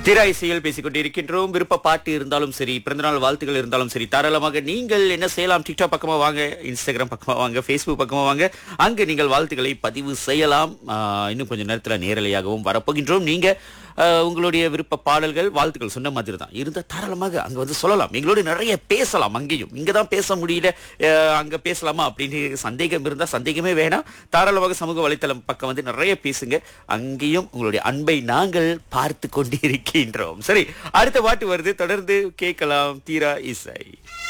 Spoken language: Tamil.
திரா இசையில் பேசிக் கொண்டிருக்கின்றோம் விருப்ப பாட்டு இருந்தாலும் சரி பிறந்தநாள் வாழ்த்துக்கள் இருந்தாலும் சரி தாராளமாக நீங்கள் என்ன செய்யலாம் டிக்டாக் பக்கமா வாங்க இன்ஸ்டாகிராம் பக்கமா வாங்க ஃபேஸ்புக் பக்கமா வாங்க அங்கு நீங்கள் வாழ்த்துக்களை பதிவு செய்யலாம் ஆஹ், இன்னும் கொஞ்சம் நேரத்தில் நேரலையாகவும் வரப்போகின்றோம் நீங்க ஆஹ், உங்களுடைய விருப்ப பாடல்கள் வாழ்த்துக்கள் சொன்ன மாதிரி தான் இருந்தால் தாராளமாக அங்க வந்து சொல்லலாம் எங்களோட நிறைய பேசலாம் அங்கேயும் இங்க தான் பேச முடியல ஆஹ், அங்க பேசலாமா அப்படின்னு சந்தேகம் இருந்தால் சந்தேகமே வேணாம் தாராளமாக சமூக வலைத்தளம் பக்கம் வந்து நிறைய பேசுங்க அங்கேயும் உங்களுடைய அன்பை நாங்கள் பார்த்து கொண்டிருக்கின்றோம் சரி அடுத்த பாட்டு வருது தொடர்ந்து கேட்கலாம் தீரா இசை